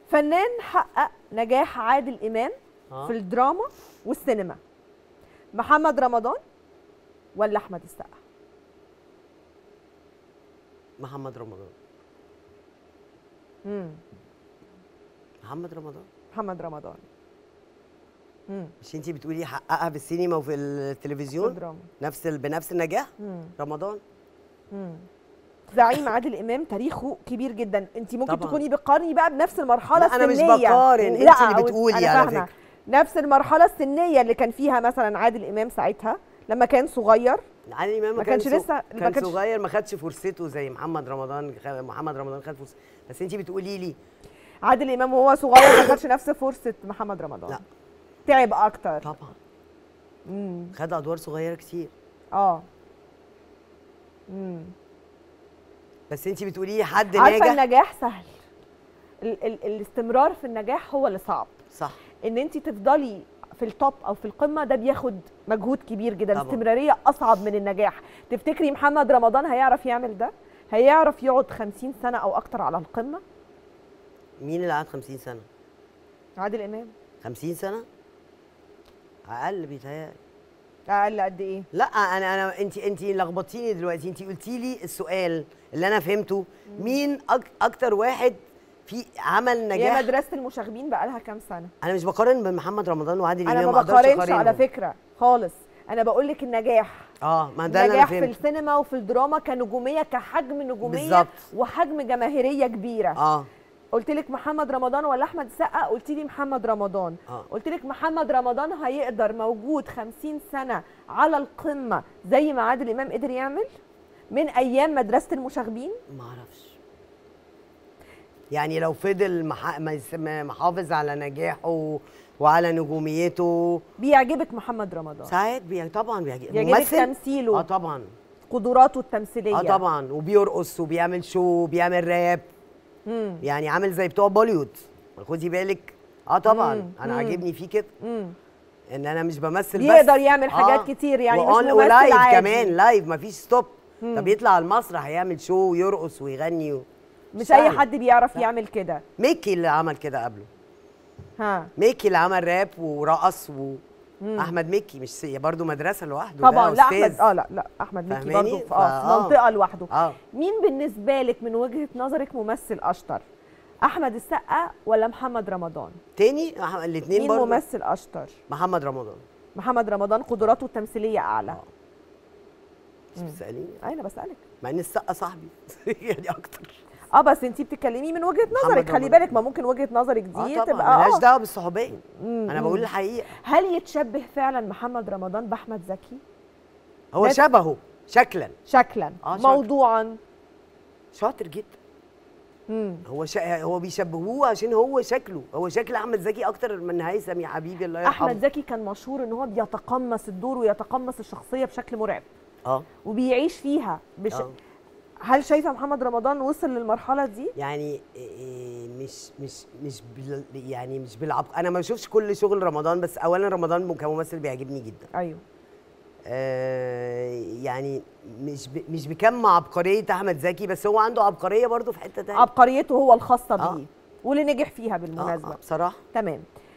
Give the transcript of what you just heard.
فنان حقق نجاح عادل امام آه. في الدراما والسينما محمد رمضان ولا احمد السقا محمد رمضان امم محمد رمضان محمد رمضان امم مش انت بتقولي حققها في السينما وفي في التلفزيون الدراما نفس ال... بنفس النجاح امم رمضان امم زعيم عادل امام تاريخه كبير جدا انت ممكن طبعاً. تكوني بتقارني بقى بنفس المرحله لا، أنا مش السنيه بقارن، أنت لا، اللي أو- بتقولي أنا على فاهمة. فكرة. نفس المرحله السنيه اللي كان فيها مثلا عادل امام ساعتها لما كان صغير عادل امام ما كان كانش سو- لسه- ما كان كانش- صغير ما خدش فرصته زي محمد رمضان خ- محمد رمضان خد فرصه بس انت بتقولي لي عادل امام وهو صغير ما خدش نفس فرصه محمد رمضان لا. تعب اكتر طبعا امم خد ادوار صغيره كتير اه امم بس انت بتقولي لي حد عارفه ناجح النجاح سهل ال ال الاستمرار في النجاح هو اللي صعب صح ان انت تفضلي في التوب او في القمه ده بياخد مجهود كبير جدا طبعاً. الاستمراريه اصعب من النجاح تفتكري محمد رمضان هيعرف يعمل ده هيعرف يقعد 50 سنه او اكتر على القمه مين اللي قعد 50 سنه عادل امام 50 سنه اقل بيتهيألي اقل قد ايه لا انا انا انت انت لخبطتيني دلوقتي انت قلتي لي السؤال اللي انا فهمته مين أك اكتر واحد في عمل هي نجاح مدرسه المشاغبين بقى لها كام سنه انا مش بقارن بين محمد رمضان وعادل امام انا ما أقدرش بقارنش على أقارنهم. فكره خالص انا بقول لك النجاح اه ما ده اللي انا نجاح في فهمته السينما وفي الدراما كنجوميه كحجم نجوميه بالظبط. وحجم جماهيريه كبيره اه قلت لك محمد رمضان ولا احمد السقا قلت لي محمد رمضان آه. قلت لك محمد رمضان هيقدر موجود 50 سنه على القمه زي ما عادل امام قدر يعمل من ايام مدرسه المشاغبين ما اعرفش يعني لو فضل مح... مس- محافظ على نجاحه وعلى نجوميته بيعجبك محمد رمضان ساعات بي... طبعا بيعجب بيعجبك ممثل؟ تمثيله اه طبعا قدراته التمثيليه اه طبعا وبيرقص وبيعمل شو وبيعمل راب امم يعني عامل زي بتوع بوليوود خدي بالك اه طبعا مم. انا مم. عاجبني فيه كده امم ان انا مش بمثل بس بيقدر يعمل حاجات كتير يعني مش وأون- ممثل ولايف عادي. كمان لايف مفيش ستوب مم. طب يطلع على المسرح يعمل شو ويرقص ويغني و... مش سهل. اي حد بيعرف لا. يعمل كده ميكي اللي عمل كده قبله ها ميكي اللي عمل راب ورقص و... مم. احمد مكي مش سي برضه مدرسه لوحده طبعا ده لا أستاذ. احمد اه لا لا احمد مكي فاهماني؟ برضه في, فا- آه في آه. منطقه لوحده اه مين بالنسبه لك من وجهه نظرك ممثل اشطر احمد السقا ولا محمد رمضان تاني الاثنين مين برضه ممثل اشطر محمد رمضان محمد رمضان قدراته التمثيليه اعلى آه. مش بتساليني انا بسالك مع ان السقا صاحبي يعني اكتر اه بس انتي بتتكلمي من وجهه نظرك خلي رمضان. بالك ما ممكن وجهه نظرك دي اه تبقى طبعا ملهاش اه دعوه بالصحوبيه مم، انا مم. بقول الحقيقه هل يتشبه فعلا محمد رمضان باحمد زكي هو بس- شبهه شكلا شكلا آه، شكلاً. موضوعا شاطر جدا مم. هو شا... هو بيشبهوه عشان هو شكله هو شكل احمد زكي اكتر من هيثم يا حبيبي الله يرحمه احمد زكي كان مشهور ان هو بيتقمص الدور ويتقمص الشخصيه بشكل مرعب اه وبيعيش فيها بش... آه. هل شايفه محمد رمضان وصل للمرحله دي يعني إيه مش مش مش بال يعني مش بالعب انا ما بشوفش كل شغل رمضان بس اولا رمضان كممثل بيعجبني جدا ايوه آه يعني مش ب... مش بكم عبقريه احمد زكي بس هو عنده عبقريه برضه في حته تانية عبقريته هو الخاصه آه. بيه واللي نجح فيها آه بالمناسبه آه بصراحه تمام